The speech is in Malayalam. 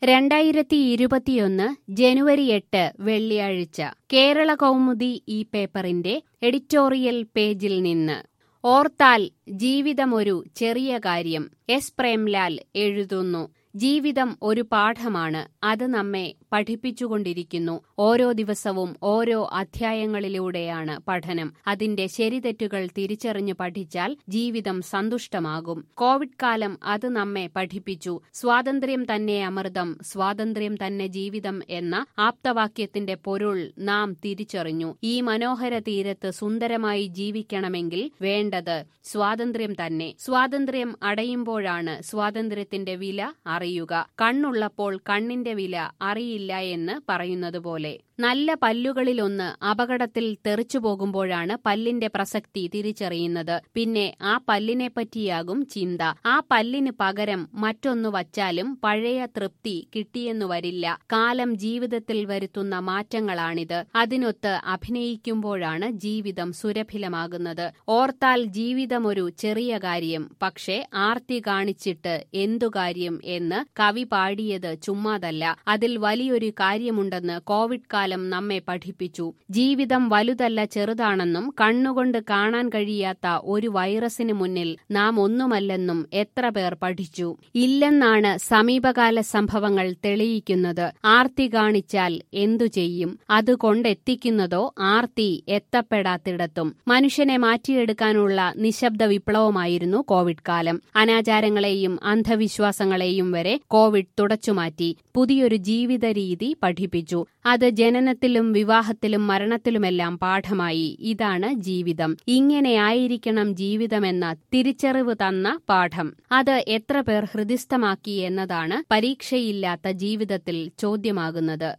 രണ്ടായിരത്തി ഇരുപത്തിയൊന്ന് ജനുവരി എട്ട് വെള്ളിയാഴ്ച കേരള കൗമുദി ഈ പേപ്പറിന്റെ എഡിറ്റോറിയൽ പേജിൽ നിന്ന് ഓർത്താൽ ജീവിതമൊരു ചെറിയ കാര്യം എസ് പ്രേംലാൽ എഴുതുന്നു ജീവിതം ഒരു പാഠമാണ് അത് നമ്മെ പഠിപ്പിച്ചുകൊണ്ടിരിക്കുന്നു ഓരോ ദിവസവും ഓരോ അധ്യായങ്ങളിലൂടെയാണ് പഠനം അതിന്റെ ശരിതെറ്റുകൾ തിരിച്ചറിഞ്ഞു പഠിച്ചാൽ ജീവിതം സന്തുഷ്ടമാകും കോവിഡ് കാലം അത് നമ്മെ പഠിപ്പിച്ചു സ്വാതന്ത്ര്യം തന്നെ അമൃതം സ്വാതന്ത്ര്യം തന്നെ ജീവിതം എന്ന ആപ്തവാക്യത്തിന്റെ പൊരുൾ നാം തിരിച്ചറിഞ്ഞു ഈ മനോഹര തീരത്ത് സുന്ദരമായി ജീവിക്കണമെങ്കിൽ വേണ്ടത് സ്വാതന്ത്ര്യം തന്നെ സ്വാതന്ത്ര്യം അടയുമ്പോഴാണ് സ്വാതന്ത്ര്യത്തിന്റെ വില അറിയുക കണ്ണുള്ളപ്പോൾ കണ്ണിന്റെ വില അറിയില്ല എന്ന് പറയുന്നതുപോലെ നല്ല പല്ലുകളിലൊന്ന് അപകടത്തിൽ തെറിച്ചു പോകുമ്പോഴാണ് പല്ലിന്റെ പ്രസക്തി തിരിച്ചറിയുന്നത് പിന്നെ ആ പല്ലിനെ പറ്റിയാകും ചിന്ത ആ പല്ലിന് പകരം മറ്റൊന്നു വച്ചാലും പഴയ തൃപ്തി കിട്ടിയെന്നു വരില്ല കാലം ജീവിതത്തിൽ വരുത്തുന്ന മാറ്റങ്ങളാണിത് അതിനൊത്ത് അഭിനയിക്കുമ്പോഴാണ് ജീവിതം സുരഭിലമാകുന്നത് ഓർത്താൽ ജീവിതമൊരു ചെറിയ കാര്യം പക്ഷേ ആർത്തി കാണിച്ചിട്ട് എന്തു കാര്യം എന്ന് കവി പാടിയത് ചുമ്മാതല്ല അതിൽ വലിയൊരു കാര്യമുണ്ടെന്ന് കോവിഡ് കാലം നമ്മെ പഠിപ്പിച്ചു ജീവിതം വലുതല്ല ചെറുതാണെന്നും കണ്ണുകൊണ്ട് കാണാൻ കഴിയാത്ത ഒരു വൈറസിന് മുന്നിൽ നാം ഒന്നുമല്ലെന്നും എത്ര പേർ പഠിച്ചു ഇല്ലെന്നാണ് സമീപകാല സംഭവങ്ങൾ തെളിയിക്കുന്നത് ആർത്തി കാണിച്ചാൽ എന്തു ചെയ്യും അത് കൊണ്ടെത്തിക്കുന്നതോ ആർത്തി എത്തപ്പെടാത്തിടത്തും മനുഷ്യനെ മാറ്റിയെടുക്കാനുള്ള നിശബ്ദ വിപ്ലവമായിരുന്നു കോവിഡ് കാലം അനാചാരങ്ങളെയും അന്ധവിശ്വാസങ്ങളെയും വരെ കോവിഡ് തുടച്ചുമാറ്റി പുതിയൊരു ജീവിത രീതി പഠിപ്പിച്ചു അത് ജനനത്തിലും വിവാഹത്തിലും മരണത്തിലുമെല്ലാം പാഠമായി ഇതാണ് ജീവിതം ഇങ്ങനെയായിരിക്കണം ജീവിതമെന്ന തിരിച്ചറിവ് തന്ന പാഠം അത് എത്ര പേർ ഹൃദിസ്ഥമാക്കി എന്നതാണ് പരീക്ഷയില്ലാത്ത ജീവിതത്തിൽ ചോദ്യമാകുന്നത്